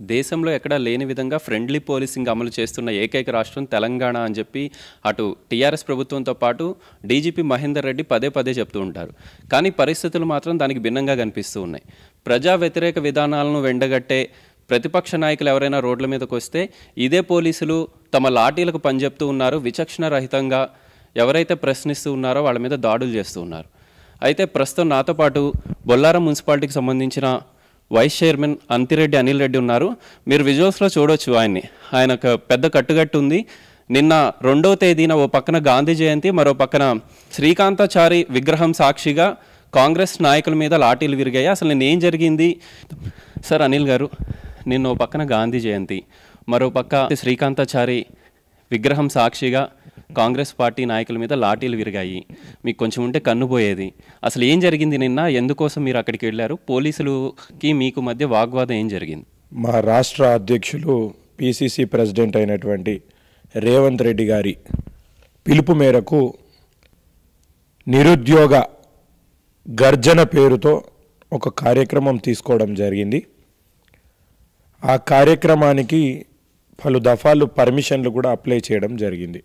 దేశంలో ఎక్కడా లేని విధంగా ఫ్రెండ్లీ పోలీసింగ్ అమలు చేస్తున్న ఏకైక రాష్ట్రం తెలంగాణ అని చెప్పి అటు టీఆర్ఎస్ ప్రభుత్వంతో పాటు డీజీపీ మహేందర్ రెడ్డి పదే పదే చెప్తూ ఉంటారు కానీ పరిస్థితులు మాత్రం దానికి భిన్నంగా కనిపిస్తూ ఉన్నాయి ప్రజా వ్యతిరేక విధానాలను వెండగట్టే ప్రతిపక్ష నాయకులు ఎవరైనా రోడ్ల మీదకి వస్తే ఇదే పోలీసులు తమ లాఠీలకు పనిచెప్తూ ఉన్నారు విచక్షణ రహితంగా ఎవరైతే ప్రశ్నిస్తూ ఉన్నారో వాళ్ళ మీద దాడులు చేస్తూ ఉన్నారు అయితే ప్రస్తుతం నాతో పాటు బొల్లారం మున్సిపాలిటీకి సంబంధించిన వైస్ చైర్మన్ అంతిరెడ్డి అనిల్ రెడ్డి ఉన్నారు మీరు విజువల్స్లో చూడొచ్చు ఆయన్ని ఆయన ఒక పెద్ద కట్టుగట్టు ఉంది నిన్న రెండవ తేదీన ఓ పక్కన గాంధీ జయంతి మరో పక్కన శ్రీకాంతాచారి విగ్రహం సాక్షిగా కాంగ్రెస్ నాయకుల మీద లాఠీలు విరిగాయి అసలు నిన్న ఏం జరిగింది సార్ అనిల్ గారు నిన్న ఓ పక్కన గాంధీ జయంతి మరో పక్క శ్రీకాంతాచారి విగ్రహం సాక్షిగా కాంగ్రెస్ పార్టీ నాయకుల మీద లాఠీలు విరిగాయి మీకు కొంచెం ఉంటే కన్నుపోయేది అసలు ఏం జరిగింది నిన్న ఎందుకోసం మీరు అక్కడికి వెళ్ళారు పోలీసులకి మీకు మధ్య వాగ్వాదం ఏం జరిగింది మా రాష్ట్ర అధ్యక్షులు పిసిసి ప్రెసిడెంట్ అయినటువంటి రేవంత్ రెడ్డి గారి పిలుపు మేరకు నిరుద్యోగ గర్జన పేరుతో ఒక కార్యక్రమం తీసుకోవడం జరిగింది ఆ కార్యక్రమానికి పలు దఫాలు పర్మిషన్లు కూడా అప్లై చేయడం జరిగింది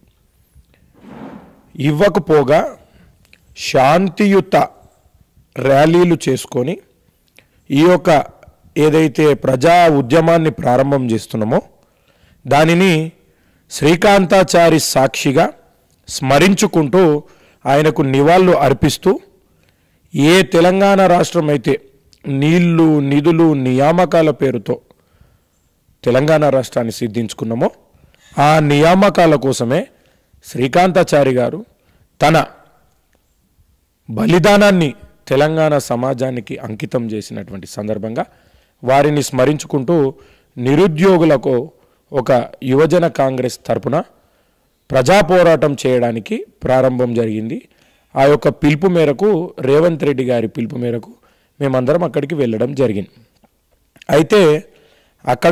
ఇవ్వకపోగా శాంతియుత ర్యాలీలు చేసుకొని ఈ యొక్క ఏదైతే ప్రజా ఉద్యమాన్ని ప్రారంభం చేస్తున్నామో దానిని శ్రీకాంతాచారి సాక్షిగా స్మరించుకుంటూ ఆయనకు నివాళులు అర్పిస్తూ ఏ తెలంగాణ రాష్ట్రం అయితే నీళ్లు నిధులు నియామకాల పేరుతో తెలంగాణ రాష్ట్రాన్ని సిద్ధించుకున్నామో ఆ నియామకాల కోసమే శ్రీకాంతాచారి గారు తన బలిదానాన్ని తెలంగాణ సమాజానికి అంకితం చేసినటువంటి సందర్భంగా వారిని స్మరించుకుంటూ నిరుద్యోగులకు ఒక యువజన కాంగ్రెస్ తరపున ప్రజా పోరాటం చేయడానికి ప్రారంభం జరిగింది ఆ యొక్క పిలుపు మేరకు రేవంత్ రెడ్డి గారి పిలుపు మేరకు మేమందరం అక్కడికి వెళ్ళడం జరిగింది అయితే అక్కడ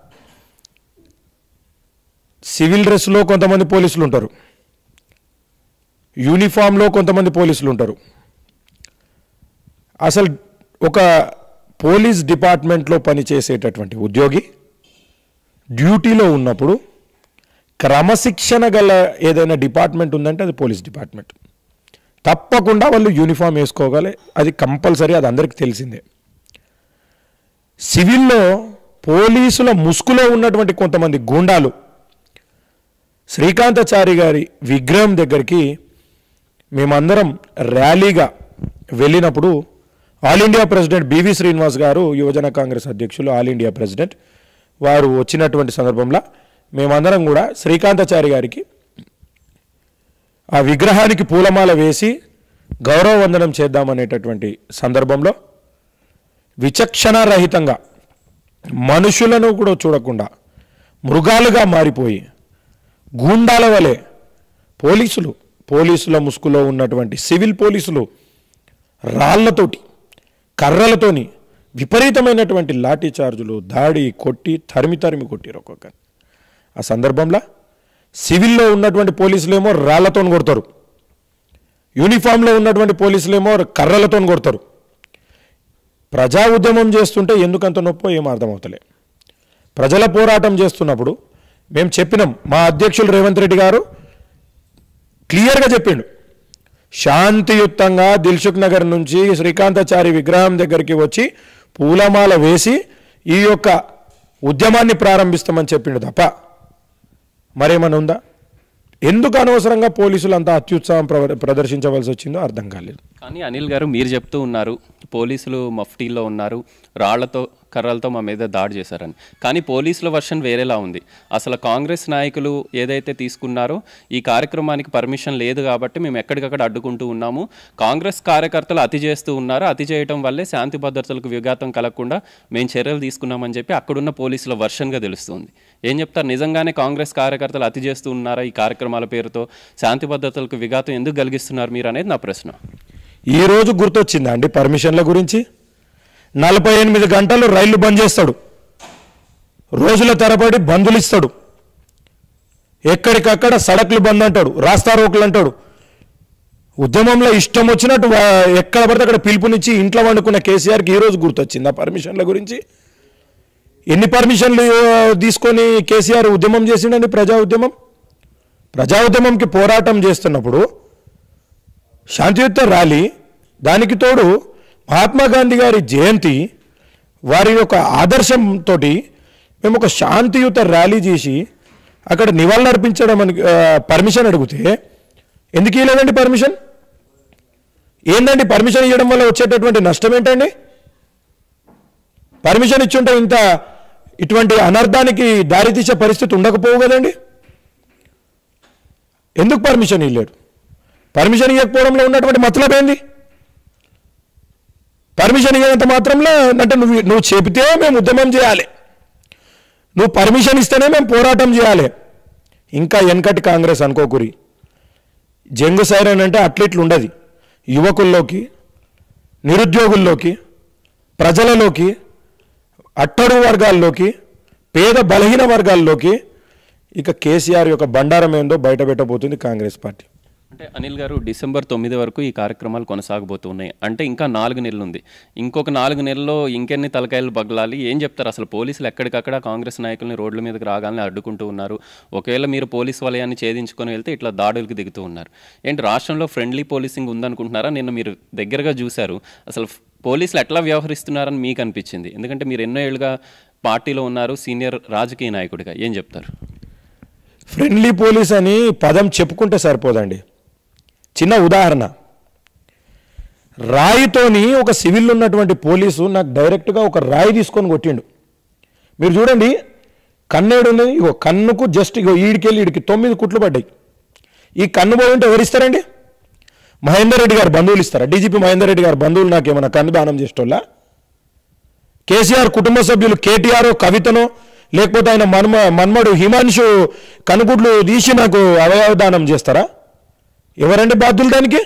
సివిల్ డ్రెస్లో కొంతమంది పోలీసులు ఉంటారు యూనిఫామ్లో కొంతమంది పోలీసులు ఉంటారు అసలు ఒక పోలీస్ డిపార్ట్మెంట్లో పనిచేసేటటువంటి ఉద్యోగి డ్యూటీలో ఉన్నప్పుడు క్రమశిక్షణ గల ఏదైనా డిపార్ట్మెంట్ ఉందంటే అది పోలీస్ డిపార్ట్మెంట్ తప్పకుండా వాళ్ళు యూనిఫామ్ వేసుకోగలే అది కంపల్సరీ అది అందరికీ తెలిసిందే సివిల్లో పోలీసుల ముసుగులో ఉన్నటువంటి కొంతమంది గూండాలు శ్రీకాంతాచారి గారి విగ్రహం దగ్గరికి మేమందరం ర్యాలీగా వెళ్ళినప్పుడు all India president B V Srinivas garu యువజన కాంగ్రెస్ అధ్యక్షులు ఆల్ ఇండియా ప్రెసిడెంట్ వారు వచ్చినటువంటి సందర్భంలో మేమందరం కూడా శ్రీకాంతాచారి గారికి ఆ విగ్రహానికి పూలమాల వేసి గౌరవ వందనం చేద్దామనేటటువంటి సందర్భంలో విచక్షణారహితంగా మనుషులను కూడా చూడకుండా మృగాలుగా మారిపోయి గూండాల వలె పోలీసులు పోలీసుల ముసుగులో ఉన్నటువంటి సివిల్ పోలీసులు రాళ్లతోటి కర్రలతోని విపరీతమైనటువంటి లాఠీ చార్జులు దాడి కొట్టి తరిమి తరిమి కొట్టిరు ఒక్కొక్కరిని ఆ సందర్భంలో సివిల్లో ఉన్నటువంటి పోలీసులేమో రాళ్లతో కొడతారు యూనిఫామ్లో ఉన్నటువంటి పోలీసులేమో కర్రలతో కొడతారు ప్రజా ఉద్యమం చేస్తుంటే ఎందుకంత నొప్పో ఏం అర్థమవుతలే ప్రజల పోరాటం చేస్తున్నప్పుడు మేము చెప్పినాం మా అధ్యక్షులు రేవంత్ రెడ్డి గారు క్లియర్గా చెప్పిండు శాంతియుతంగా దిల్సుఖ్ నగర్ నుంచి శ్రీకాంతాచారి విగ్రహం దగ్గరికి వచ్చి పూలమాల వేసి ఈ యొక్క ఉద్యమాన్ని ప్రారంభిస్తామని చెప్పిండు తప్ప మరేమన్నా ఉందా ఎందుకు అనవసరంగా పోలీసులు అంత అత్యుత్సాహం ప్రవ- ప్రదర్శించవలసి వచ్చిందో అర్థం కాలేదు కానీ అనిల్ గారు మీరు చెప్తూ ఉన్నారు పోలీసులు మఫ్టీలో ఉన్నారు రాళ్లతో కర్రలతో మా మీద దాడి చేశారని కానీ పోలీసుల వర్షన్ వేరేలా ఉంది అసలు కాంగ్రెస్ నాయకులు ఏదైతే తీసుకున్నారో ఈ కార్యక్రమానికి పర్మిషన్ లేదు కాబట్టి మేము ఎక్కడికక్కడ అడ్డుకుంటూ ఉన్నాము కాంగ్రెస్ కార్యకర్తలు అతి చేస్తూ ఉన్నారు అతి చేయటం వల్లే శాంతి భద్రతలకు విఘాతం కలగకుండా మేము చర్యలు తీసుకున్నామని చెప్పి అక్కడున్న పోలీసుల వర్షన్గా తెలుస్తుంది ఏం చెప్తారు నిజంగానే కాంగ్రెస్ కార్యకర్తలు అతి చేస్తూ ఉన్నారా ఈ కార్యక్రమాల పేరుతో శాంతి భద్రతలకు విఘాతం ఎందుకు కలిగిస్తున్నారు మీరు అనేది నా ప్రశ్న ఈ రోజు గుర్తొచ్చిందా అండి పర్మిషన్ల గురించి నలభై ఎనిమిది గంటలు రైళ్లు బంద్ చేస్తాడు రోజుల తరబడి బందులు ఇస్తాడు ఎక్కడికక్కడ సడక్లు బంద్ అంటాడు రాస్తా రోకులు అంటాడు ఉద్యమంలో ఇష్టం వచ్చినట్టు వా- ఎక్కడ పడితే అక్కడ పిలుపునిచ్చి ఇంట్లో వండుకున్న కేసీఆర్కి ఈ రోజు గుర్తొచ్చింది ఆ పర్మిషన్ల గురించి ఎన్ని పర్మిషన్లు ఆ, తీసుకొని కేసీఆర్ ఉద్యమం చేసిండని ప్రజా ఉద్యమం ప్రజా ఉద్యమంకి పోరాటం చేస్తున్నప్పుడు శాంతియుత ర్యాలీ దానికి తోడు మహాత్మా గాంధీ గారి జయంతి వారి యొక్క ఆదర్శంతో మేము ఒక శాంతియుత ర్యాలీ చేసి అక్కడ నివాళులర్పించడం అని ఆ, పర్మిషన్ అడిగితే ఎందుకు ఇవ్వలేదండి పర్మిషన్ ఏందండి పర్మిషన్ ఇవ్వడం వల్ల వచ్చేటటువంటి నష్టం ఏంటండి పర్మిషన్ ఇచ్చుంటే ఇంత ఇటువంటి అనర్థానికి దారితీసే పరిస్థితి ఉండకపోవు కదండి ఎందుకు పర్మిషన్ ఇవ్వలేడు పర్మిషన్ ఇవ్వకపోవడంలో ఉన్నటువంటి మతలబ్ ఏంది పర్మిషన్ ఇవ్వనంత మాత్రంలో అంటే నువ్వు నువ్వు చెబితే మేము ఉద్యమం చేయాలి నువ్వు పర్మిషన్ ఇస్తేనే మేము పోరాటం చేయాలి ఇంకా వెనకటి కాంగ్రెస్ అనుకోకురి జంగు సైరన్ అంటే అట్లెట్లు ఉండదు యువకుల్లోకి నిరుద్యోగుల్లోకి ప్రజలలోకి అట్టడుగు వర్గాల్లోకి పేద బలహీన వర్గాల్లోకి ఇక కేసీఆర్ యొక్క బండారం ఏందో బయట పెట్టబోతుంది కాంగ్రెస్ పార్టీ అంటే అనిల్ గారు డిసెంబర్ తొమ్మిది వరకు ఈ కార్యక్రమాలు కొనసాగబోతున్నాయి అంటే ఇంకా నాలుగు నెలలు ఉంది ఇంకొక నాలుగు నెలల్లో ఇంకెన్ని తలకాయలు బగలాలి ఏం చెప్తారు అసలు పోలీసులు ఎక్కడికక్కడ కాంగ్రెస్ నాయకుల్ని రోడ్ల మీదకి రాగానే అడ్డుకుంటూ ఉన్నారు ఒకవేళ మీరు పోలీస్ వలయాన్ని ఛేదించుకొని వెళ్తే ఇట్లా దాడులకు దిగుతూ ఉన్నారు ఏంటి రాష్ట్రంలో ఫ్రెండ్లీ పోలీసింగ్ ఉందనుకుంటున్నారా నిన్న మీరు దగ్గరగా చూశారు అసలు పోలీసులు ఎట్లా వ్యవహరిస్తున్నారని మీకు అనిపించింది ఎందుకంటే మీరు ఎన్నో ఏళ్ళుగా పార్టీలో ఉన్నారు సీనియర్ రాజకీయ నాయకుడిగా ఏం చెప్తారు ఫ్రెండ్లీ పోలీస్ అని పదం చెప్పుకుంటే సరిపోదండి చిన్న ఉదాహరణ రాయితోని ఒక సివిల్ ఉన్నటువంటి పోలీసు నాకు డైరెక్ట్గా ఒక రాయి తీసుకొని కొట్టిండు మీరు చూడండి కన్నేడు ఉన్నది ఇగో కన్నుకు జస్ట్ ఇగో ఈడికెళ్ళి ఈడికి తొమ్మిది కుట్లు పడ్డాయి ఈ కన్ను పోయి ఉంటే ఎవరు ఇస్తారండి మహేందర్ రెడ్డి గారు బంధువులు ఇస్తారా డీజీపీ మహేందర్ రెడ్డి గారు బంధువులు నాకు ఏమైనా కన్ను దానం చేసేటోళ్ళా కేసీఆర్ కుటుంబ సభ్యులు కేటీఆర్ కవితనో లేకపోతే ఆయన మన్మ మన్మడు హిమాంశు కనుగుడ్లు తీసి నాకు అవయవ దానం చేస్తారా ఎవరండి బాధ్యులు దానికి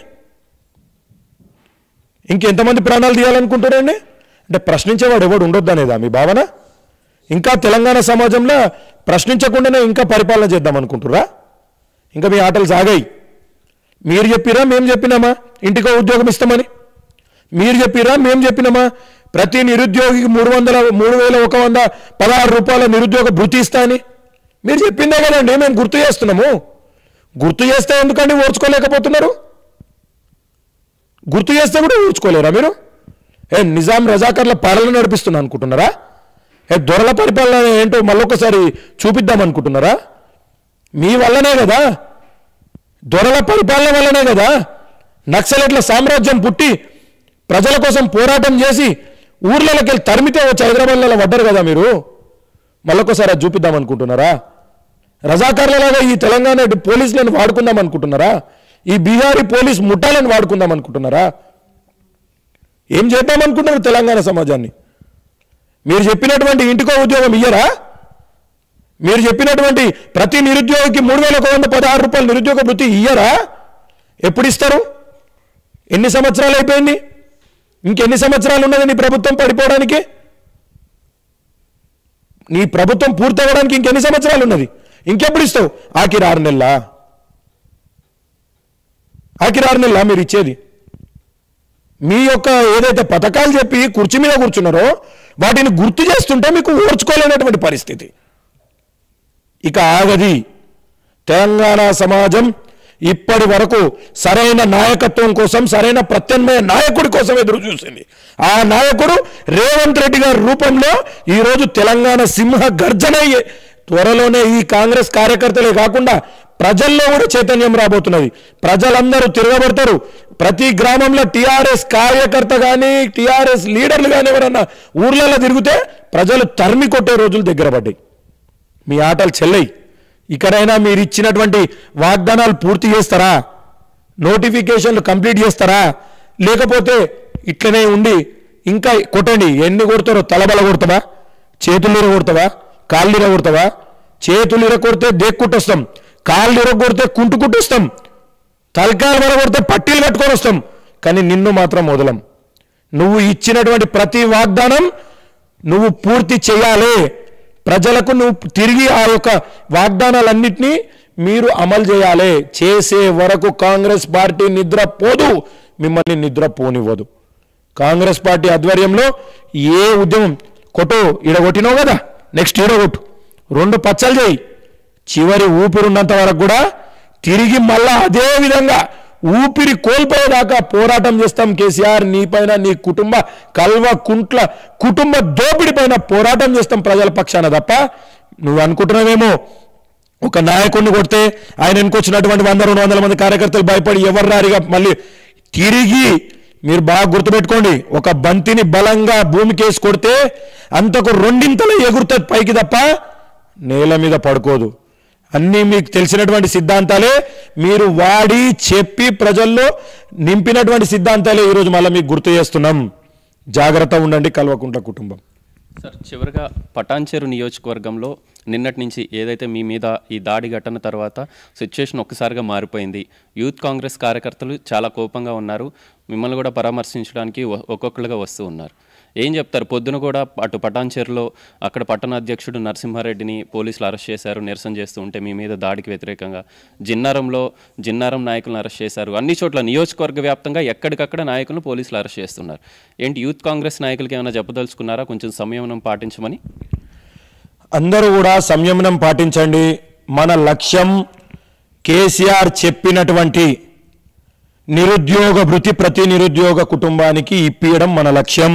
ఇంకెంతమంది ప్రాణాలు తీయాలనుకుంటారండి అంటే ప్రశ్నించేవాడు ఎవడు ఉండొద్దు అనేదా మీ భావన ఇంకా తెలంగాణ సమాజంలో ప్రశ్నించకుండానే ఇంకా పరిపాలన చేద్దాం అనుకుంటురా ఇంకా మీ ఆటలు సాగాయి మీరు చెప్పిరా మేము చెప్పినామా ఇంటికో ఉద్యోగం ఇస్తామని మీరు చెప్పిరా మేము చెప్పినామా ప్రతి నిరుద్యోగికి మూడు వందల మూడు వేల ఒక వంద పదహారు రూపాయల నిరుద్యోగ భృతి ఇస్తా అని మీరు చెప్పిందే కదండి మేము గుర్తు చేస్తున్నాము గుర్తు చేస్తే ఎందుకండి ఓర్చుకోలేకపోతున్నారు గుర్తు చేస్తే కూడా ఓర్చుకోలేరా మీరు ఏ నిజాం రజాకర్ల పాలన నడిపిస్తున్నా అనుకుంటున్నారా ఏ దొరల పరిపాలన ఏంటో మళ్ళొకసారి చూపిద్దాం అనుకుంటున్నారా మీ వల్లనే కదా దొరల పరిపాలన వల్లనే కదా నక్సలెట్ల సామ్రాజ్యం పుట్టి ప్రజల కోసం పోరాటం చేసి ఊర్లలోకి వెళ్ళి తరిమితే వచ్చి హైదరాబాద్లలో పడ్డారు కదా మీరు మళ్ళొకసారి అది చూపిద్దాం అనుకుంటున్నారా రజాకార్లలాగా ఈ తెలంగాణ పోలీసులను వాడుకుందాం అనుకుంటున్నారా ఈ బీహారీ పోలీస్ ముఠాలను వాడుకుందాం అనుకుంటున్నారా ఏం చేద్దాం అనుకుంటున్నారు తెలంగాణ సమాజాన్ని మీరు చెప్పినటువంటి ఇంటికో ఉద్యోగం ఇయ్యరా మీరు చెప్పినటువంటి ప్రతి నిరుద్యోగికి మూడు వేల ఒక వంద పదహారు రూపాయలు నిరుద్యోగ వృత్తి ఇయ్యరా ఎప్పుడు ఇస్తారు ఎన్ని సంవత్సరాలు అయిపోయింది ఇంకెన్ని సంవత్సరాలు ఉన్నది నీ ప్రభుత్వం పడిపోవడానికి నీ ప్రభుత్వం పూర్తి అవ్వడానికి ఇంకెన్ని సంవత్సరాలు ఉన్నది ఇంకెప్పుడు ఇస్తావు ఆఖరి ఆరు నెలలా ఆఖరి ఆరు నెలలా మీరు ఇచ్చేది మీ యొక్క ఏదైతే పథకాలు చెప్పి కుర్చీ మీద కూర్చున్నారో వాటిని గుర్తు చేస్తుంటే మీకు ఓర్చుకోలేనటువంటి పరిస్థితి ఇక ఆగది తెలంగాణ సమాజం ఇప్పటి వరకు సరైన నాయకత్వం కోసం సరైన ప్రత్యామ్నాయ నాయకుడి కోసం ఎదురు చూసింది ఆ నాయకుడు రేవంత్ రెడ్డి గారి రూపంలో ఈరోజు తెలంగాణ సింహ గర్జన అయ్యే త్వరలోనే ఈ కాంగ్రెస్ కార్యకర్తలే కాకుండా ప్రజల్లో కూడా చైతన్యం రాబోతున్నది ప్రజలందరూ తిరగబడతారు ప్రతి గ్రామంలో టీఆర్ఎస్ కార్యకర్త కానీ టీఆర్ఎస్ లీడర్లు కానీ ఎవరన్నా ఊర్లలో తిరిగితే ప్రజలు తరిమి కొట్టే రోజులు దగ్గర పడ్డాయి మీ ఆటలు చెల్లయి ఇకనైనా మీరు ఇచ్చినటువంటి వాగ్దానాలు పూర్తి చేస్తారా నోటిఫికేషన్లు కంప్లీట్ చేస్తారా లేకపోతే ఇట్లనే ఉండి ఇంకా కొట్టండి ఎన్ని కొడతారో తలబల కొడతావా చేతులు ఇర కొడతావా కాళ్ళు ఇర కొడతావా చేతులు ఇర కొడితే దేక్కుంటొస్తాం కాళ్ళు ఇర కొడితే కుంటు కుట్టొస్తాం తలకాయలు వర కొడితే పట్టీలు కట్టుకొని వస్తాం కానీ నిన్ను మాత్రం వదలం నువ్వు ఇచ్చినటువంటి ప్రతి వాగ్దానం నువ్వు పూర్తి చేయాలి ప్రజలకు నువ్వు తిరిగి ఆ యొక్క వాగ్దానాలన్నింటినీ మీరు అమలు చేయాలి చేసే వరకు కాంగ్రెస్ పార్టీ నిద్ర పోదు మిమ్మల్ని నిద్ర పోనివ్వదు కాంగ్రెస్ పార్టీ ఆధ్వర్యంలో ఏ ఉద్యమం కొట్టు ఈడ కొట్టినావు కదా నెక్స్ట్ ఈడ కొట్టు రెండు పచ్చలు చేయి చివరి ఊపిరి ఉన్నంత వరకు కూడా తిరిగి మళ్ళా అదే విధంగా ఊపిరి కోల్పోయేదాకా పోరాటం చేస్తాం కేసీఆర్ నీ పైన నీ కుటుంబ కల్వ కుంట్ల కుటుంబ దోపిడి పైన పోరాటం చేస్తాం ప్రజల పక్షాన తప్ప నువ్వు అనుకుంటున్నావేమో ఒక నాయకుడిని కొడితే ఆయన వెనుకొచ్చినటువంటి వంద రెండు వందల మంది కార్యకర్తలు భయపడి ఎవరు రారిగా మళ్ళీ తిరిగి మీరు బాగా గుర్తుపెట్టుకోండి ఒక బంతిని బలంగా భూమికేసి కొడితే అంతకు రెండింతలు ఎగురుతుంది పైకి తప్ప నేల మీద పడుకోదు అన్నీ మీకు తెలిసినటువంటి సిద్ధాంతాలే మీరు వాడి చెప్పి ప్రజల్లో నింపినటువంటి సిద్ధాంతాలే ఈరోజు మళ్ళీ మీకు గుర్తు చేస్తున్నాం జాగ్రత్త ఉండండి కల్వకుంట్ల కుటుంబం సార్ చివరిగా పటాన్చేరు నియోజకవర్గంలో నిన్నటి నుంచి ఏదైతే మీ మీద ఈ దాడి ఘటన తర్వాత సిచ్యుయేషన్ ఒక్కసారిగా మారిపోయింది యూత్ కాంగ్రెస్ కార్యకర్తలు చాలా కోపంగా ఉన్నారు మిమ్మల్ని కూడా పరామర్శించడానికి ఒ- ఒక్కొక్కరుగా వస్తూ ఉన్నారు ఏం చెప్తారు పొద్దున కూడా అటు పటాన్చేరులో అక్కడ పట్టణ అధ్యక్షుడు నరసింహారెడ్డిని పోలీసులు అరెస్ట్ చేశారు నిరసన చేస్తూ ఉంటే మీ మీద దాడికి వ్యతిరేకంగా జిన్నారంలో జిన్నారం నాయకులను అరెస్ట్ చేశారు అన్ని చోట్ల నియోజకవర్గ వ్యాప్తంగా ఎక్కడికక్కడ నాయకులను పోలీసులు అరెస్ట్ చేస్తున్నారు ఏంటి యూత్ కాంగ్రెస్ నాయకులకి ఏమైనా చెప్పదలుచుకున్నారా కొంచెం సంయమనం పాటించమని అందరూ కూడా సంయమనం పాటించండి మన లక్ష్యం కేసీఆర్ చెప్పినటువంటి నిరుద్యోగ భృతి ప్రతి నిరుద్యోగ కుటుంబానికి ఇప్పియడం మన లక్ష్యం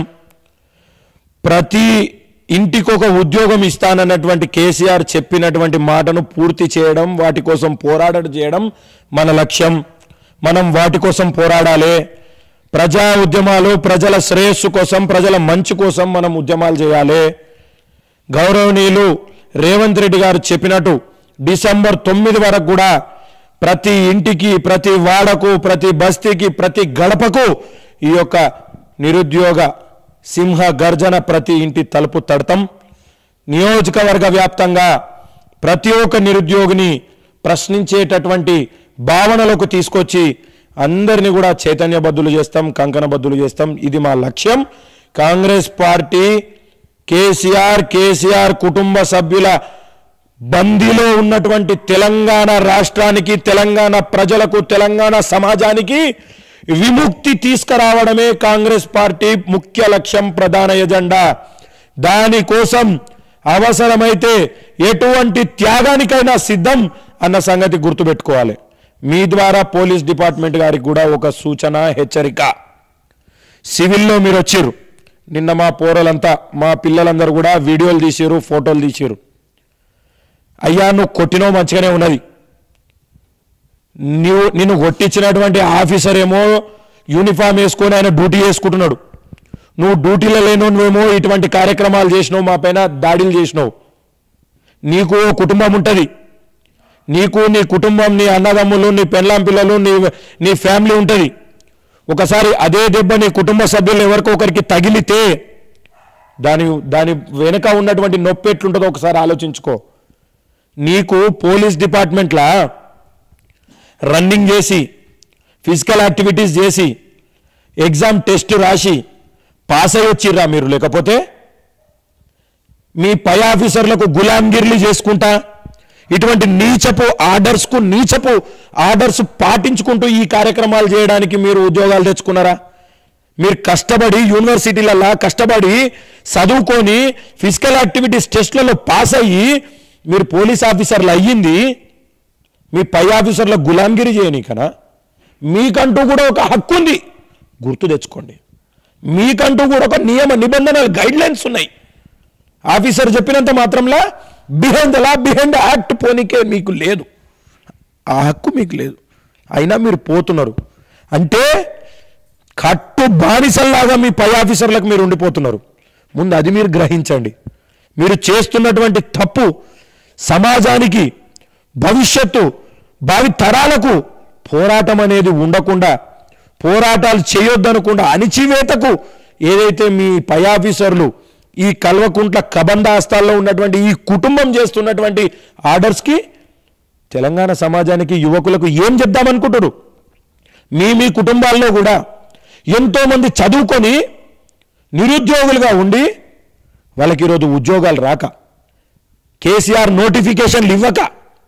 ప్రతి ఇంటికి ఒక ఉద్యోగం ఇస్తానన్నటువంటి కేసీఆర్ చెప్పినటువంటి మాటను పూర్తి చేయడం వాటి కోసం పోరాటం చేయడం మన లక్ష్యం మనం వాటి కోసం పోరాడాలి ప్రజా ఉద్యమాలు ప్రజల శ్రేయస్సు కోసం ప్రజల మంచి కోసం మనం ఉద్యమాలు చేయాలి గౌరవనీయులు రేవంత్ రెడ్డి గారు చెప్పినట్టు డిసెంబర్ తొమ్మిది వరకు కూడా ప్రతి ఇంటికి ప్రతి వాడకు ప్రతి బస్తీకి ప్రతి గడపకు ఈ యొక్క నిరుద్యోగ సింహ గర్జన ప్రతి ఇంటి తలుపు తడతాం నియోజకవర్గ వ్యాప్తంగా ప్రతి ఒక్క నిరుద్యోగిని ప్రశ్నించేటటువంటి భావనలకు తీసుకొచ్చి అందరినీ కూడా చైతన్యబద్ధులు చేస్తాం కంకణబద్ధులు చేస్తాం ఇది మా లక్ష్యం కాంగ్రెస్ పార్టీ కేసీఆర్ కేసీఆర్ కుటుంబ సభ్యుల బందీలో ఉన్నటువంటి తెలంగాణ రాష్ట్రానికి తెలంగాణ ప్రజలకు తెలంగాణ సమాజానికి విముక్తి తీసుకురావడమే కాంగ్రెస్ పార్టీ ముఖ్య లక్ష్యం ప్రధాన ఎజెండా దానికోసం అవసరమైతే ఎటువంటి త్యాగానికైనా సిద్ధం అన్న సంగతి గుర్తుపెట్టుకోవాలి మీ ద్వారా పోలీస్ డిపార్ట్మెంట్ గారికి కూడా ఒక సూచన హెచ్చరిక సివిల్లో మీరు వచ్చిర్రు నిన్న మా పోరలంతా మా పిల్లలందరూ కూడా వీడియోలు తీసిరు ఫోటోలు తీసిరు అయ్యా నువ్వు కొట్టినో మంచిగానే ఉన్నది నువ్వు నిన్ను కొట్టించినటువంటి ఆఫీసర్ ఏమో యూనిఫామ్ వేసుకొని ఆయన డ్యూటీ చేసుకుంటున్నాడు నువ్వు డ్యూటీలో లేను నువ్వేమో ఇటువంటి కార్యక్రమాలు చేసినావు మా పైన దాడులు చేసినావు నీకు ఓ కుటుంబం ఉంటుంది నీకు నీ కుటుంబం నీ అన్నదమ్ములు నీ పెళ్ళాం పిల్లలు నీ నీ ఫ్యామిలీ ఉంటుంది ఒకసారి అదే దెబ్బ నీ కుటుంబ సభ్యులు ఎవరికో ఒకరికి తగిలితే దాని దాని వెనుక ఉన్నటువంటి నొప్పి ఎట్లుంటుందో ఒకసారి ఆలోచించుకో నీకు పోలీస్ డిపార్ట్మెంట్లా రన్నింగ్ చేసి ఫిజికల్ యాక్టివిటీస్ చేసి ఎగ్జామ్ టెస్ట్ రాసి పాస్ అయ్యి వచ్చిర్రా మీరు లేకపోతే మీ పై ఆఫీసర్లకు గులాంగిర్లు చేసుకుంటా ఇటువంటి నీచపు ఆర్డర్స్కు నీచపు ఆర్డర్స్ పాటించుకుంటూ ఈ కార్యక్రమాలు చేయడానికి మీరు ఉద్యోగాలు తెచ్చుకున్నారా మీరు కష్టపడి యూనివర్సిటీలలో కష్టపడి చదువుకొని ఫిజికల్ యాక్టివిటీస్ టెస్ట్లలో పాస్ అయ్యి మీరు పోలీస్ ఆఫీసర్లు అయ్యింది మీ పై ఆఫీసర్ల గులాంగిరి చేయనీకనా మీకంటూ కూడా ఒక హక్కు ఉంది గుర్తు తెచ్చుకోండి మీకంటూ కూడా ఒక నియమ నిబంధనలు గైడ్ లైన్స్ ఉన్నాయి ఆఫీసర్ చెప్పినంత మాత్రంలా behind the law behind the act పోనీకే మీకు లేదు ఆ హక్కు మీకు లేదు అయినా మీరు పోతున్నారు అంటే కట్టు బానిసల్లాగా మీ పై ఆఫీసర్లకు మీరు ఉండిపోతున్నారు ముందు అది మీరు గ్రహించండి మీరు చేస్తున్నటువంటి తప్పు సమాజానికి భవిష్యత్తు భావి తరాలకు పోరాటం అనేది ఉండకుండా పోరాటాలు చేయొద్దనకుండా అణిచివేతకు ఏదైతే మీ పై ఆఫీసర్లు ఈ కల్వకుంట్ల కబంధాస్తాల్లో ఉన్నటువంటి ఈ కుటుంబం చేస్తున్నటువంటి ఆర్డర్స్కి తెలంగాణ సమాజానికి యువకులకు ఏం చెప్దామనుకుంటారు మీ మీ కుటుంబాల్లో కూడా ఎంతోమంది చదువుకొని నిరుద్యోగులుగా ఉండి వాళ్ళకి ఈరోజు ఉద్యోగాలు రాక కేసీఆర్ నోటిఫికేషన్లు ఇవ్వక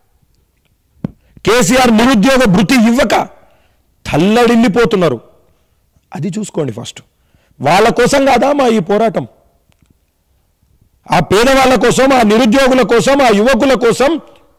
కేసీఆర్ నిరుద్యోగ భృతి ఇవ్వక తల్లడిల్లిపోతున్నారు అది చూసుకోండి ఫస్ట్ వాళ్ళ కోసం కాదా మా ఈ పోరాటం ఆ పేదవాళ్ళ కోసం ఆ నిరుద్యోగుల కోసం ఆ యువకుల కోసం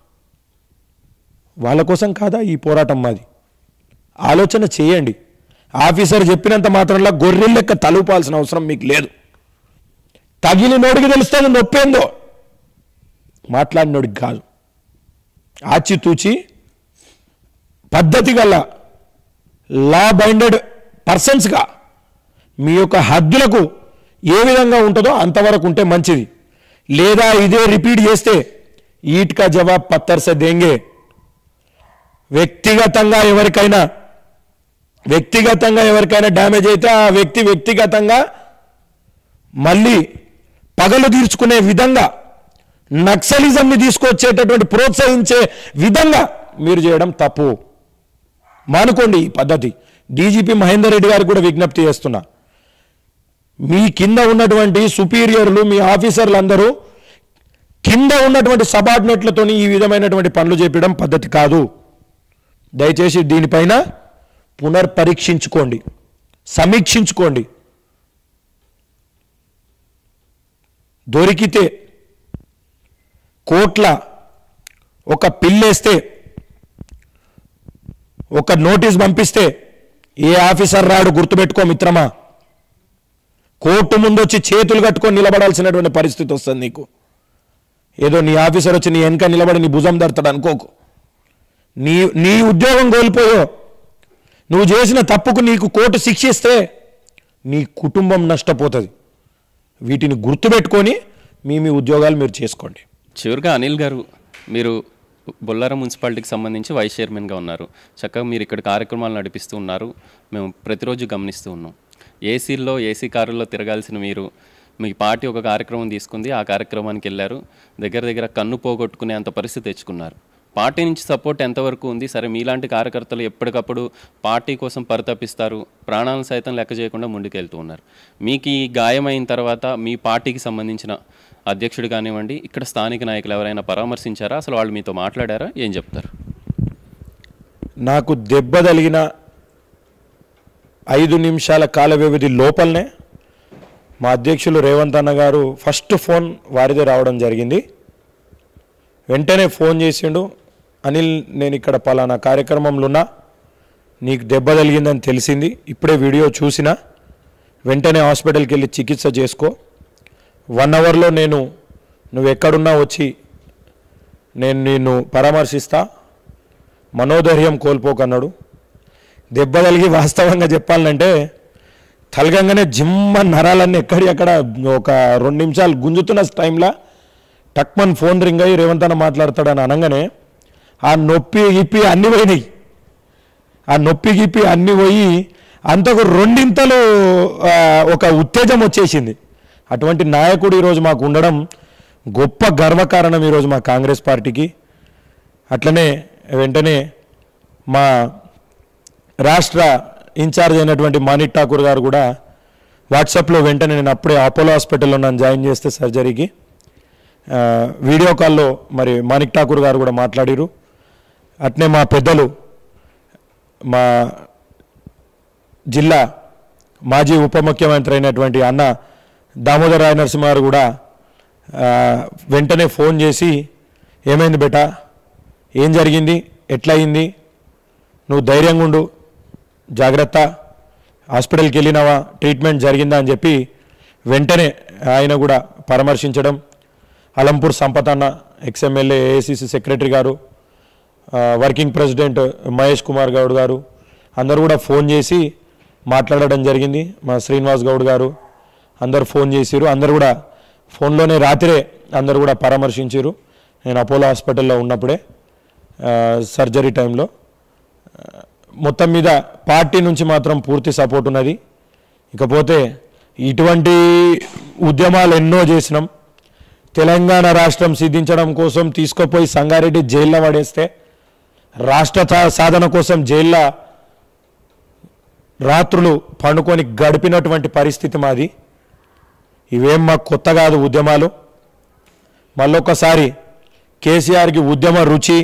వాళ్ళ కోసం కాదా ఈ పోరాటం మాది ఆలోచన చేయండి ఆఫీసర్ చెప్పినంత మాత్రంలో గొర్రెల లెక్క తలుపాల్సిన అవసరం మీకు లేదు తగిలి నోడికి తెలుస్తుంది నొప్పేందో మాట్లాడినోడికి కాదు ఆచితూచి పద్ధతి గల లా బైండెడ్ పర్సన్స్గా మీ యొక్క హద్దులకు ఏ విధంగా ఉంటుందో అంతవరకు ఉంటే మంచిది లేదా ఇదే రిపీట్ చేస్తే ఈట్కా జవాబ్ పత్తర్ సే దేంగే వ్యక్తిగతంగా ఎవరికైనా వ్యక్తిగతంగా ఎవరికైనా డ్యామేజ్ అయితే ఆ వ్యక్తి వ్యక్తిగతంగా మళ్ళీ పగలు తీర్చుకునే విధంగా నక్సలిజంని తీసుకొచ్చేటటువంటి ప్రోత్సహించే విధంగా మీరు చేయడం తప్పు మానుకోండి ఈ పద్ధతి డీజీపీ మహేందర్ రెడ్డి గారికి కూడా విజ్ఞప్తి చేస్తున్నా మీ కింద ఉన్నటువంటి సుపీరియర్లు మీ ఆఫీసర్లు అందరూ కింద ఉన్నటువంటి సబార్డినేట్లతోని ఈ విధమైనటువంటి పనులు చేపించడం పద్ధతి కాదు దయచేసి దీనిపైన పునర్పరీక్షించుకోండి సమీక్షించుకోండి దొరికితే కోట్ల ఒక పిల్లేస్తే ఒక నోటీస్ పంపిస్తే ఏ ఆఫీసర్ రాడు గుర్తుపెట్టుకో మిత్రమా కోర్టు ముందు వచ్చి చేతులు కట్టుకొని నిలబడాల్సినటువంటి పరిస్థితి వస్తుంది నీకు ఏదో నీ ఆఫీసర్ వచ్చి నీ వెనక నిలబడి నీ భుజం దడతాడు అనుకోకు నీ నీ ఉద్యోగం కోల్పోయో నువ్వు చేసిన తప్పుకు నీకు కోర్టు శిక్షిస్తే నీ కుటుంబం నష్టపోతుంది వీటిని గుర్తుపెట్టుకొని మీ మీ ఉద్యోగాలు మీరు చేసుకోండి చివరిగా అనిల్ గారు మీరు బొల్లారం మున్సిపాలిటీకి సంబంధించి వైస్ చైర్మన్గా ఉన్నారు చక్కగా మీరు ఇక్కడ కార్యక్రమాలు నడిపిస్తూ ఉన్నారు మేము ప్రతిరోజు గమనిస్తూ ఉన్నాం ఏసీల్లో ఏసీ కారుల్లో తిరగాల్సిన మీరు మీ పార్టీ ఒక కార్యక్రమం తీసుకుంది ఆ కార్యక్రమానికి వెళ్ళారు దగ్గర దగ్గర కన్ను పోగొట్టుకునే అంత పరిస్థితి తెచ్చుకున్నారు పార్టీ నుంచి సపోర్ట్ ఎంతవరకు ఉంది సరే మీలాంటి కార్యకర్తలు ఎప్పటికప్పుడు పార్టీ కోసం పరితపిస్తారు ప్రాణాలను సైతం లెక్క చేయకుండా ముందుకెళ్తూ ఉన్నారు మీకు ఈ గాయమైన తర్వాత మీ పార్టీకి సంబంధించిన అధ్యక్షుడు కానివ్వండి ఇక్కడ స్థానిక నాయకులు ఎవరైనా పరామర్శించారా అసలు వాళ్ళు మీతో మాట్లాడారా ఏం చెప్తారు నాకు దెబ్బ తగిలిన ఐదు నిమిషాల కాల వ్యవధి లోపలనే మా అధ్యక్షులు రేవంత్ అన్న గారు ఫస్ట్ ఫోన్ వారిదే రావడం జరిగింది వెంటనే ఫోన్ చేసిండు అనిల్ నేను ఇక్కడ పలానా కార్యక్రమంలో ఉన్నా నీకు దెబ్బ తగిలిందని తెలిసింది ఇప్పుడే వీడియో చూసినా వెంటనే హాస్పిటల్కి వెళ్ళి చికిత్స చేసుకో వన్ అవర్లో నేను నువ్వు ఎక్కడున్నా వచ్చి నేను నిన్ను పరామర్శిస్తా మనోధైర్యం కోల్పోకన్నాడు దెబ్బ తగిలి వాస్తవంగా చెప్పాలంటే తలగంగానే జిమ్మ నరాలన్నీ ఎక్కడి అక్కడ ఒక రెండు నిమిషాలు గుంజుతున్న టైంలో టక్మన్ ఫోన్ రింగ్ అయ్యి రేవంత్ అన్న మాట్లాడతాడని అనగానే ఆ నొప్పి గిప్పి అన్ని పోయినాయి ఆ నొప్పి గిప్పి అన్ని పోయి అంతకు రెండింతలు ఆ, ఒక ఉత్తేజం వచ్చేసింది అటువంటి నాయకుడు ఈరోజు మాకు ఉండడం గొప్ప గర్వకారణం ఈరోజు మా కాంగ్రెస్ పార్టీకి అట్లనే వెంటనే మా రాష్ట్ర ఇన్ఛార్జ్ అయినటువంటి మాణిక్ ఠాకూర్ గారు కూడా వాట్సాప్లో వెంటనే నేను అప్పుడే అపోలో హాస్పిటల్లో నన్ను జాయిన్ చేస్తే సర్జరీకి ఆ, వీడియో కాల్లో మరి మాణిక్ ఠాకూర్ గారు కూడా మాట్లాడిరు అట్నే మా పెద్దలు మా జిల్లా మాజీ ఉప ముఖ్యమంత్రి అయినటువంటి అన్న దామోదర్ రాయ నరసింహ గారు కూడా ఆ, వెంటనే ఫోన్ చేసి ఏమైంది బేటా ఏం జరిగింది ఎట్లా అయింది నువ్వు ధైర్యంగా ఉండు జాగ్రత్త హాస్పిటల్కి వెళ్ళినావా ట్రీట్మెంట్ జరిగిందా అని చెప్పి వెంటనే ఆయన కూడా పరామర్శించడం అలంపూర్ సంపత్ అన్న ఎక్స్ఎమ్మెల్యే ఏఐసిసి సెక్రటరీ గారు ఆ, వర్కింగ్ ప్రెసిడెంట్ మహేష్ కుమార్ గౌడ్ గారు అందరూ కూడా ఫోన్ చేసి మాట్లాడడం జరిగింది మా శ్రీనివాస్ గౌడ్ గారు అందరు ఫోన్ చేసిరు అందరు కూడా ఫోన్లోనే రాత్రే అందరు కూడా పరామర్శించారు నేను అపోలో హాస్పిటల్లో ఉన్నప్పుడే ఆ, సర్జరీ టైంలో ఆ, మొత్తం మీద పార్టీ నుంచి మాత్రం పూర్తి సపోర్ట్ ఉన్నది ఇకపోతే ఇటువంటి ఉద్యమాలు ఎన్నో చేసినాం తెలంగాణ రాష్ట్రం సిద్ధించడం కోసం తీసుకుపోయి సంగారెడ్డి జైల్లో పడేస్తే రాష్ట్ర సా- సాధన కోసం జైల్లో రాత్రులు పండుకొని గడిపినటువంటి పరిస్థితి మాది ఇవేం మాకు కొత్త కాదు ఉద్యమాలు మళ్ళొక్కసారి కేసీఆర్కి ఉద్యమ రుచి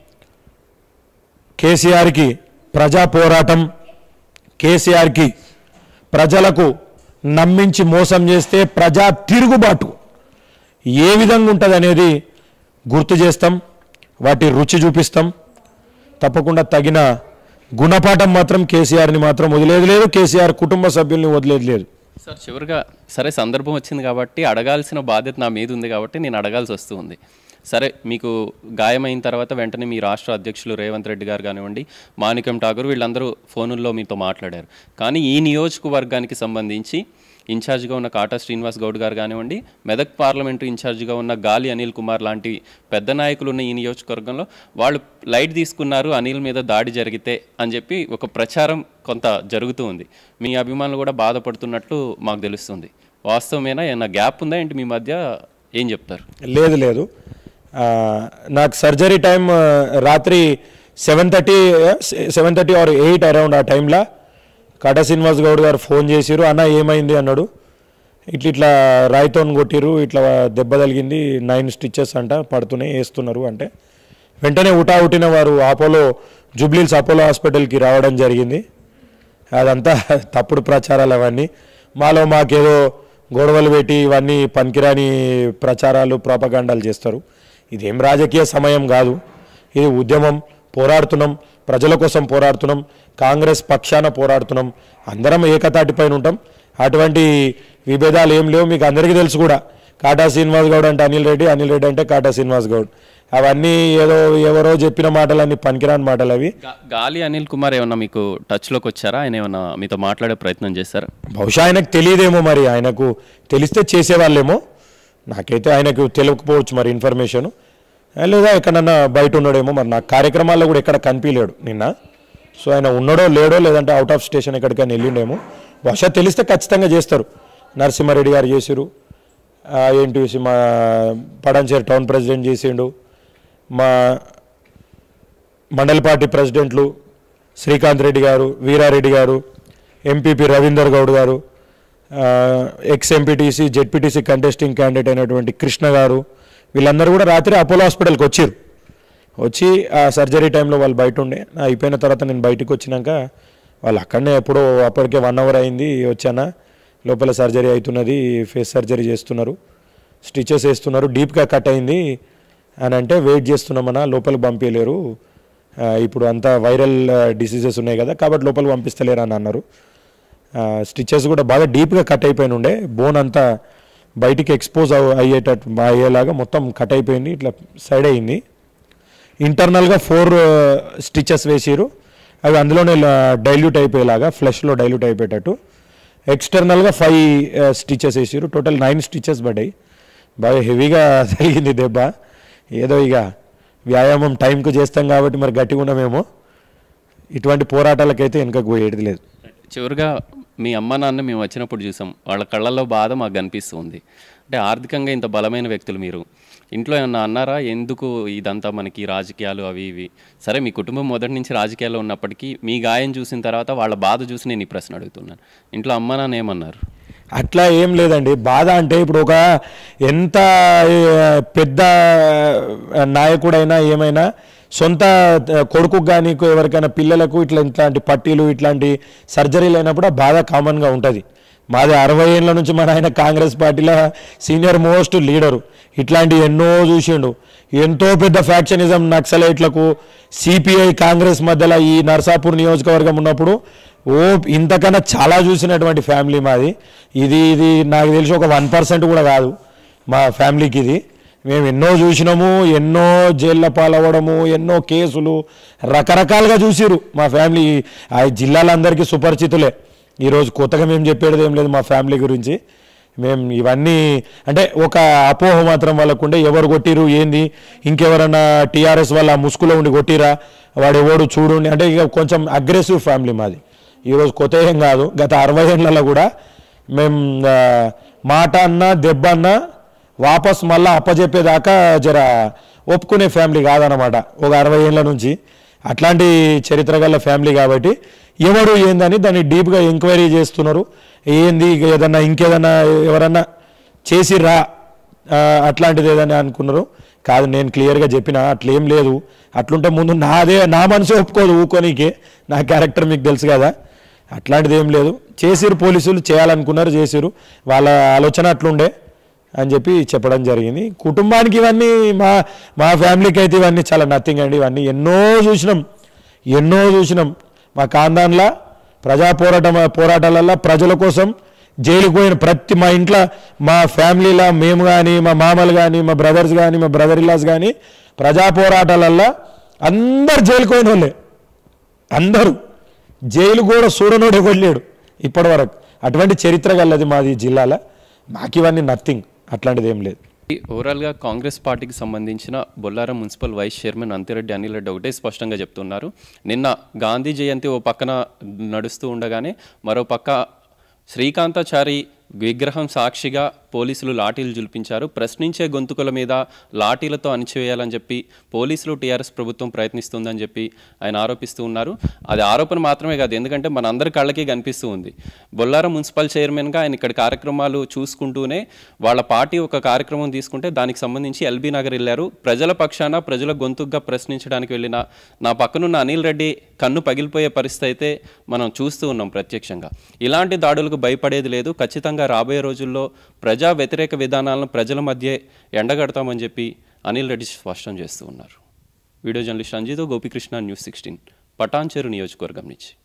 కేసీఆర్కి ప్రజా పోరాటం కేసీఆర్కి ప్రజలకు నమ్మించి మోసం చేస్తే ప్రజా తిరుగుబాటు ఏ విధంగా ఉంటుంది అనేది గుర్తు చేస్తాం వాటి రుచి చూపిస్తాం తప్పకుండా తగిన గుణపాఠం మాత్రం కేసీఆర్ని మాత్రం వదిలేదు లేదు కేసీఆర్ కుటుంబ సభ్యుల్ని వదిలేదు లేదు సార్ చివరిగా సరే సందర్భం వచ్చింది కాబట్టి అడగాల్సిన బాధ్యత నా మీద ఉంది కాబట్టి నేను అడగాల్సి వస్తుంది సరే మీకు గాయమైన తర్వాత వెంటనే మీ రాష్ట్ర అధ్యక్షులు రేవంత్ రెడ్డి గారు కానివ్వండి మాణిక్యం ఠాగూర్ వీళ్ళందరూ ఫోనుల్లో మీతో మాట్లాడారు కానీ ఈ నియోజకవర్గానికి సంబంధించి ఇన్ఛార్జిగా ఉన్న కాటా శ్రీనివాస్ గౌడ్ గారు కానివ్వండి మెదక్ పార్లమెంటు ఇన్ఛార్జిగా ఉన్న గాలి అనిల్ కుమార్ లాంటి పెద్ద నాయకులు ఉన్న ఈ నియోజకవర్గంలో వాళ్ళు లైట్ తీసుకున్నారు అనిల్ మీద దాడి జరిగితే అని చెప్పి ఒక ప్రచారం కొంత జరుగుతూ ఉంది మీ అభిమానులు కూడా బాధపడుతున్నట్లు మాకు తెలుస్తుంది వాస్తవమేనా ఏమన్నా గ్యాప్ ఉందా ఏంటి మీ మధ్య ఏం చెప్తారు లేదు లేదు ఆ, నాకు సర్జరీ టైం ఆ, రాత్రి seven thirty seven thirty or eight around ఆ టైంలో కాటా శ్రీనివాస్ గౌడ్ గారు ఫోన్ చేసిరు అన్న ఏమైంది అన్నాడు ఇట్లా ఇట్లా రాయితో కొట్టిరు ఇట్లా దెబ్బ తగిలింది నైన్ స్టిచ్చెస్ అంట పడుతున్నాయి వేస్తున్నారు అంటే వెంటనే ఉటా ఉట్టిన వారు అపోలో జూబ్లీల్స్ అపోలో హాస్పిటల్కి రావడం జరిగింది అదంతా తప్పుడు ప్రచారాలు అవన్నీ మాలో మాకేదో గొడవలు పెట్టి ఇవన్నీ పనికిరాని ప్రచారాలు ప్రాపగాండాలు చేస్తారు ఇదేం రాజకీయ సమయం కాదు ఇది ఉద్యమం పోరాడుతున్నాం ప్రజల కోసం పోరాడుతున్నాం కాంగ్రెస్ పక్షాన పోరాడుతున్నాం అందరం ఏకతాటిపైన ఉంటాం అటువంటి విభేదాలు ఏం లేవు మీకు అందరికీ తెలుసు కూడా కాటా శ్రీనివాస్ గౌడ్ అంటే అనిల్ రెడ్డి అనిల్ రెడ్డి అంటే కాటా శ్రీనివాస్ గౌడ్ అవన్నీ ఏదో ఎవరో చెప్పిన మాటలన్నీ పనికిరాని మాటలు అవి గా- గాలి అనిల్ కుమార్ ఏమన్నా మీకు టచ్లోకి వచ్చారా ఆయన ఏమన్నా మీతో మాట్లాడే ప్రయత్నం చేశారా బహుశా ఆయనకు తెలియదేమో మరి ఆయనకు తెలిస్తే చేసేవాళ్ళేమో నాకైతే ఆయనకు తెలియకపోవచ్చు మరి ఇన్ఫర్మేషన్ లేదా ఎక్కడన్నా బయట ఉన్నాడేమో మరి నా కార్యక్రమాల్లో కూడా ఎక్కడ కనిపించలేడు నిన్న సో ఆయన ఉన్నాడో లేడో లేదంటే అవుట్ ఆఫ్ స్టేషన్ ఎక్కడికైనా వెళ్ళిండేమో బహుశా తెలిస్తే ఖచ్చితంగా చేస్తారు నరసింహారెడ్డి గారు చేసిరు ఆ, ఏంటి విషయం, మా పడంచేరు టౌన్ ప్రెసిడెంట్ చేసిండు మా మండల పార్టీ ప్రెసిడెంట్లు శ్రీకాంత్ రెడ్డి గారు వీరారెడ్డి గారు ఎంపీపీ రవీందర్ గౌడ్ గారు ఆ, ex MPTC ZPTC contesting candidate అయినటువంటి కృష్ణ గారు వీళ్ళందరూ కూడా రాత్రి అపోలో హాస్పిటల్కి వచ్చారు వచ్చి ఆ సర్జరీ టైంలో వాళ్ళు బయట ఉండే నా అయిపోయిన తర్వాత నేను బయటకు వచ్చినాక వాళ్ళు అక్కడనే ఎప్పుడో అప్పటికే వన్ అవర్ అయింది వచ్చానా లోపల సర్జరీ అవుతున్నది ఫేస్ సర్జరీ చేస్తున్నారు స్టిచెస్ వేస్తున్నారు డీప్గా కట్ అయింది అని అంటే వెయిట్ చేస్తున్నామన్నా లోపలికి పంపించలేరు ఆ, ఇప్పుడు అంతా వైరల్ డిసీజెస్ ఉన్నాయి కదా కాబట్టి లోపలికి పంపిస్తలేరు అని అన్నారు స్టిచెస్ కూడా బాగా డీప్గా కట్ అయిపోయిన ఉండే బోన్ అంతా బయటికి ఎక్స్పోజ్ అయ్యేటట్టు అయ్యేలాగా మొత్తం కట్ అయిపోయింది ఇట్లా సైడ్ అయింది ఇంటర్నల్గా ఫోర్ స్టిచెస్ వేసిరు అవి అందులోనే డైల్యూట్ అయిపోయేలాగా ఫ్లెష్లో డైల్యూట్ అయిపోయేటట్టు ఎక్స్టర్నల్గా ఫైవ్ స్టిచెస్ వేసిరు టోటల్ నైన్ స్టిచెస్ పడ్డాయి బాగా హెవీగా తగిలింది దెబ్బ ఏదో ఇక వ్యాయామం టైంకు చేస్తాం కాబట్టి మరి గట్టిగా ఉన్నామేమో ఇటువంటి పోరాటాలకైతే వెనుకకు పోయేది లేదు చివరిగా మీ అమ్మ నాన్న మేము వచ్చినప్పుడు చూసాం వాళ్ళ కళ్ళల్లో బాధ మాకు కనిపిస్తుంది అంటే ఆర్థికంగా ఇంత బలమైన వ్యక్తులు మీరు ఇంట్లో ఏమన్నా అన్నారా ఎందుకు ఇదంతా మనకి రాజకీయాలు అవి ఇవి సరే మీ కుటుంబం మొదటి నుంచి రాజకీయాల్లో ఉన్నప్పటికీ మీ గాయం చూసిన తర్వాత వాళ్ళ బాధ చూసి నేను ఈ ప్రశ్న అడుగుతున్నాను ఇంట్లో అమ్మ నాన్న ఏమన్నారు అట్లా ఏం లేదండి బాధ అంటే ఇప్పుడు ఒక ఎంత ఏ, పెద్ద ఆ, నాయకుడైనా ఏమైనా సొంత ఆ, కొడుకుకు కానీ ఎవరికైనా పిల్లలకు ఇట్లా ఇట్లాంటి పట్టీలు ఇట్లాంటి సర్జరీలు అయినప్పుడు ఆ బాధ కామన్గా ఉంటుంది మాది అరవై ఏళ్ళ నుంచి మన ఆయన కాంగ్రెస్ పార్టీలో సీనియర్ మోస్ట్ లీడరు ఇట్లాంటి ఎన్నో చూసిండు ఎంతో పెద్ద ఫ్యాక్షనిజం నక్సలైట్లకు సిపిఐ కాంగ్రెస్ మధ్యలో ఈ నర్సాపూర్ నియోజకవర్గం ఉన్నప్పుడు ఓ ఇంతకన్నా చాలా చూసినటువంటి ఫ్యామిలీ మాది ఇది ఇది నాకు తెలిసి ఒక వన్ పర్సెంట్ కూడా కాదు మా ఫ్యామిలీకి ఇది మేము ఎన్నో చూసినాము ఎన్నో జైళ్ళ పాలవ్వడము ఎన్నో కేసులు రకరకాలుగా చూసిరు మా ఫ్యామిలీ ఆ జిల్లాలందరికీ సుపరిచితులే ఈరోజు కొత్తగా మేము చెప్పేది ఏం లేదు మా ఫ్యామిలీ గురించి మేము ఇవన్నీ అంటే ఒక అపోహ మాత్రం వాళ్ళకుండే ఎవరు కొట్టిరు ఏంది ఇంకెవరన్నా టీఆర్ఎస్ వాళ్ళ ఆ ముసుగులో ఉండి కొట్టిరా వాడు ఎవడు చూడండి అంటే ఇక కొంచెం అగ్రెసివ్ ఫ్యామిలీ మాది ఈరోజు కొత్త ఏం కాదు గత అరవై ఏళ్ళలో కూడా మేము ఆ, మాట అన్నా దెబ్బ అన్నా వాపస్ మళ్ళా అప్పచెప్పేదాకా జర ఒప్పుకునే ఫ్యామిలీ కాదనమాట ఒక అరవై ఏళ్ళ నుంచి అట్లాంటి చరిత్ర గల ఫ్యామిలీ కాబట్టి ఎవరు ఏందని దాన్ని డీప్గా ఎంక్వైరీ చేస్తున్నారు ఏంది ఇక ఏదన్నా ఇంకేదన్నా ఎవరన్నా చేసిర్రా ఆ, అట్లాంటిది ఏదన్నా అనుకున్నారు కాదు నేను క్లియర్గా చెప్పిన అట్లేం లేదు అట్లుంటే ముందు నాదే నా మనసు ఒప్పుకోదు ఊకోనీకే నా క్యారెక్టర్ మీకు తెలుసు కదా అట్లాంటిది ఏం లేదు చేసిరు పోలీసులు చేయాలనుకున్నారు చేసిరు వాళ్ళ ఆలోచన అట్లుండే అని చెప్పి చెప్పడం జరిగింది కుటుంబానికి ఇవన్నీ మా మా ఫ్యామిలీకి అయితే ఇవన్నీ చాలా నథింగ్ అండి ఇవన్నీ ఎన్నో చూసినాం ఎన్నో చూసినాం మా కాందాన్లా ప్రజా పోరాటం పోరాటాలల్లో ప్రజల కోసం జైలుకు పోయిన ప్రతి మా ఇంట్లో మా ఫ్యామిలీలో మేము కానీ మా మామలు కానీ మా బ్రదర్స్ కానీ మా బ్రదర్ ఇల్లాస్ కానీ ప్రజా పోరాటాలల్లో అందరు జైలుకు పోయిన వాళ్ళే అందరూ జైలు కూడా చూడనోడు ఎవరు ఇప్పటి వరకు అటువంటి చరిత్ర గలది మాది జిల్లాలో మాకు ఇవన్నీ నథింగ్ అట్లాంటిది ఏం లేదు ఈ ఓవరాల్గా కాంగ్రెస్ పార్టీకి సంబంధించిన Bollaram municipal vice chairman Anthireddy Anil Reddy ఒకటే స్పష్టంగా చెప్తున్నారు నిన్న గాంధీ జయంతి ఓ పక్కన నడుస్తూ ఉండగానే మరో పక్క శ్రీకాంతాచారి విగ్రహం సాక్షిగా పోలీసులు లాఠీలు జుల్పించారు ప్రశ్నించే గొంతుకుల మీద లాఠీలతో అణిచివేయాలని చెప్పి పోలీసులు టీఆర్ఎస్ ప్రభుత్వం ప్రయత్నిస్తుందని చెప్పి ఆయన ఆరోపిస్తూ ఉన్నారు అది ఆరోపణ మాత్రమే కాదు ఎందుకంటే మన అందరి కళ్ళకి కనిపిస్తూ ఉంది బొల్లారం మున్సిపల్ చైర్మన్గా ఆయన ఇక్కడ కార్యక్రమాలు చూసుకుంటూనే వాళ్ళ పార్టీ ఒక కార్యక్రమం తీసుకుంటే దానికి సంబంధించి ఎల్బీ నగర్ వెళ్ళారు ప్రజల పక్షాన ప్రజల గొంతుగ్గా ప్రశ్నించడానికి వెళ్ళిన నా పక్కనున్న అనిల్ రెడ్డి కన్ను పగిలిపోయే పరిస్థితి అయితే మనం చూస్తూ ఉన్నాం ప్రత్యక్షంగా ఇలాంటి దాడులకు భయపడేది లేదు ఖచ్చితంగా రాబోయే రోజుల్లో ప్రజా వ్యతిరేక విధానాలను ప్రజల మధ్య ఎండగడతామని చెప్పి అనిల్ రెడ్డి స్పష్టం చేస్తూ ఉన్నారు వీడియో జర్నలిస్ట్ రంజితో గోపికృష్ణ న్యూస్ సిక్స్టీన్ పటాన్చెరు నియోజకవర్గం నుంచి